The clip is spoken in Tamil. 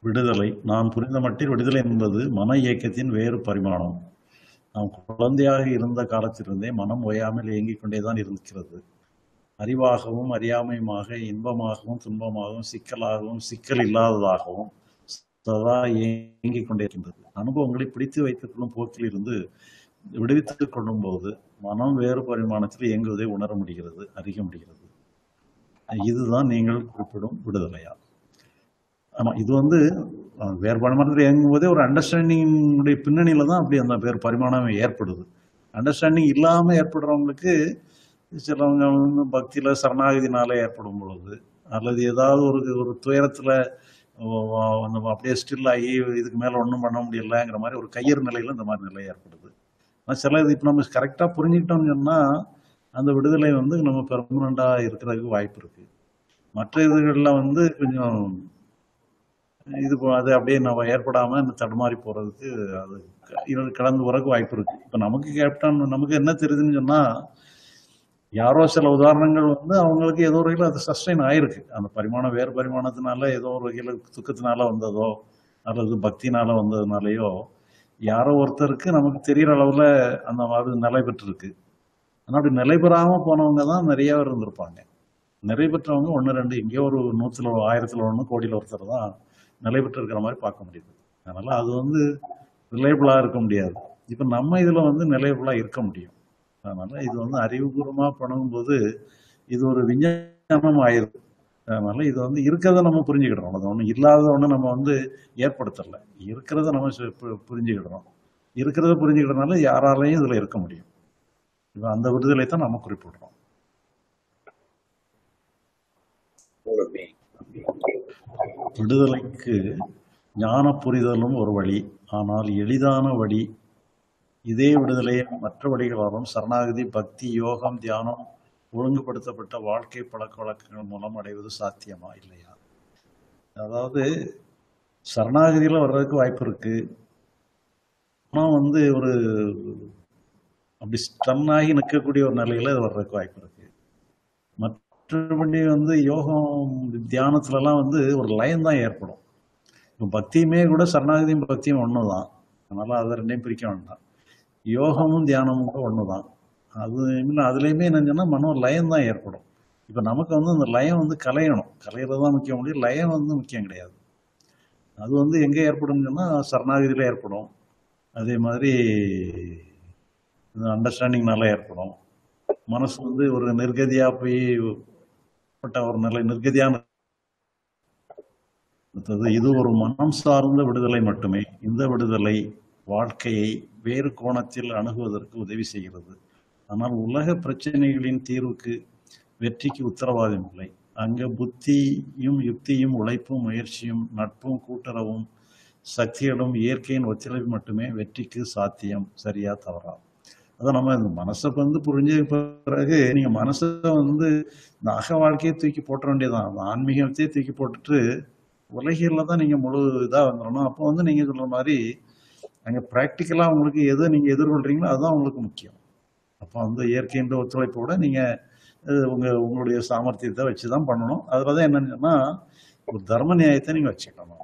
விடுதலை நான் புரிந்த மட்டில் விடுதலை என்பது மன இயக்கத்தின் வேறு பரிமாணம் நாம் குழந்தையாக இருந்த காலத்திலிருந்தே மனம் ஓயாமல் இயங்கிக் கொண்டேதான் இருக்கிறது அறிவாகவும் அறியாமையுமாக இன்பமாகவும் துன்பமாகவும் சிக்கலாகவும் சிக்கல் இல்லாததாகவும் சதா இயங்கிக் கொண்டிருக்கின்றது அனுபவங்களை பிடித்து வைத்துக் கொள்ளும் போக்கில் இருந்து விடுவித்துக் கொள்ளும் போது மனம் வேறு பரிமாணத்தில் இயங்குவதை உணர முடிகிறது அறிய முடிகிறது இதுதான் நீங்கள் குறிப்பிடும் விடுதலையா ஆமா இது வந்து அஹ், வேறு பரிமாணத்தில் இயங்கும் போதே ஒரு அண்டர்ஸ்டாண்டிங்குடைய பின்னணியில தான் அப்படி அந்த வேறு பரிமாணம் ஏற்படுது அண்டர்ஸ்டாண்டிங் இல்லாம ஏற்படுறவங்களுக்கு சிலவங்க வந்து பக்தியில சரணாகதினால ஏற்படும் பொழுது அல்லது ஏதாவது ஒரு ஒரு துயரத்துல ஓ- ஓ- நம்ம அப்படியே ஸ்டில் ஆகி இதுக்கு மேல ஒன்றும் பண்ண முடியலங்கிற மாதிரி ஒரு கையறு நிலையில இந்த மாதிரி நிலை ஏற்படுது ஆனால் சில இது இப்போ நம்ம கரெக்டாக புரிஞ்சுக்கிட்டோம்னு சொன்னா அந்த விடுதலை வந்து நம்ம பெர்மனண்டா இருக்கிறதுக்கு வாய்ப்பு இருக்கு மற்ற இதுகளில் வந்து கொஞ்சம் இது போ- அது அப்படியே நம்ம ஏற்படாம இந்த தடுமாறி போறதுக்கு அது க- இது கடந்து போறதுக்கு வாய்ப்பு இருக்கு இப்ப நமக்கு கேப்டன் நமக்கு என்ன தெரியுதுன்னு சொன்னா யாரோ சில உதாரணங்கள் வந்து அவங்களுக்கு ஏதோ ஒரு வகையில் அது சஸ்டைன் ஆயிருக்கு அந்த பரிமாணம் வேறு பரிமாணத்தினால ஏதோ ஒரு வகையில் துக்கத்தினால வந்ததோ அல்லது பக்தினால வந்ததுனாலயோ யாரோ ஒருத்தருக்கு நமக்கு தெரியிற அளவுல அந்த மாதிரி நிலை பெற்றிருக்கு ஆனா அப்படி நிலை பெறாம போனவங்க தான் நிறைய பேர் இருந்திருப்பாங்க நிலை பெற்றவங்க ஒன்று ரெண்டு எங்கேயோ ஒரு நூத்துல ஆயிரத்துல ஒன்று கோடியில் ஒருத்தர் தான் நிலை பெற்று இருக்கிற மாதிரி பார்க்க முடியுது அதனால அது வந்து ரிலேபிளா இருக்க முடியாது இப்ப நம்ம இதுல வந்து நிலைபிளா இருக்க முடியும் அதனால இது வந்து அறிவுபூர்வமா பண்ணும்போது இது ஒரு விஞ்ஞானம் ஆயிருது அதனால இது வந்து இருக்கிறத நம்ம புரிஞ்சுக்கிடுறோம் அது ஒண்ணு இல்லாத ஒண்ணு நம்ம வந்து ஏற்படுத்தல இருக்கிறத நம்ம சு- பு- புரிஞ்சுக்கிடுறோம் இருக்கிறத புரிஞ்சுக்கிட்டனால யாராலையும் இதுல இருக்க முடியும் இப்ப அந்த விடுதலை தான் நம்ம குறிப்பிடுறோம் விடுதலைக்கு ஞான புரிதலும் ஒரு வழி ஆனால் எளிதான வழி இதே விடுதலையை மற்ற வழிகளாலும் சரணாகதி பக்தி யோகம் தியானம் ஒழுங்குபடுத்தப்பட்ட வாழ்க்கை பழக்க வழக்கங்கள் மூலம் அடைவது சாத்தியமா இல்லையா அதாவது சரணாகதியில வர்றதுக்கு வாய்ப்பு இருக்கு ஆனா வந்து ஒரு அப்படி ஸ்டன் ஆகி நிற்கக்கூடிய ஒரு நிலையில இது வர்றதுக்கு வாய்ப்பு இருக்கு மற்றபடி வந்து யோகம் தியானத்துலலாம் வந்து ஒரு லயம் தான் ஏற்படும் இப்போ பக்தியுமே கூட சரணாகதியும் பக்தியும் ஒன்று தான் அதனால அதை ரெண்டையும் பிரிக்க வேண்டாம் யோகமும் தியானமும் கூட ஒன்று தான் அது இல்லை அதுலேயுமே என்னங்கன்னா மனோ லயம் தான் ஏற்படும் இப்போ நமக்கு வந்து அந்த லயம் வந்து கலையணும் கலையிறது தான் முக்கியம் முடியும் லயம் வந்து முக்கியம் கிடையாது அது வந்து எங்கே ஏற்படும்னு சொன்னால் சரணாகதியில் ஏற்படும் அதே மாதிரி அண்டர்ஸ்டாண்டிங்னால ஏற்படும் மனசு வந்து ஒரு நிர்கதியா போய் பட்ட ஒரு நிலை நிர்கதியான அடுத்தது இது ஒரு மனம் சார்ந்த விடுதலை மட்டுமே இந்த விடுதலை வாழ்க்கையை வேறு கோணத்தில் அணுகுவதற்கு உதவி செய்கிறது ஆனால் உலக பிரச்சனைகளின் தீர்வுக்கு வெற்றிக்கு உத்தரவாதம் இல்லை அங்க புத்தியும் யுக்தியும் உழைப்பும் முயற்சியும் நட்பும் கூட்டுறவும் சக்திகளும் இயற்கையின் ஒத்துழைப்பு மட்டுமே வெற்றிக்கு சாத்தியம் சரியா தவறா அதான் நம்ம இந்த மனசை வந்து புரிஞ்ச பிறகு நீங்க மனசை வந்து இந்த அக வாழ்க்கையை தூக்கி போட்ட வேண்டியதுதான் அந்த ஆன்மீகத்தையே தூக்கி போட்டுட்டு உலகியல்ல தான் நீங்க முழு இதா வந்துடணும் அப்போ வந்து நீங்க சொல்ற மாதிரி அங்க ப்ராக்டிக்கலா உங்களுக்கு எது நீங்க எதிர்கொள்றீங்களோ அதுதான் உங்களுக்கு முக்கியம் அப்போ வந்து இயற்கையின் ஒத்துழைப்போட நீங்க அஹ், உங்க உங்களுடைய சாமர்த்தியத்தை வச்சு தான் பண்ணணும் அதுல தான் என்னன்னு சொன்னா ஒரு தர்ம நியாயத்தை நீங்க வச்சுக்கணும்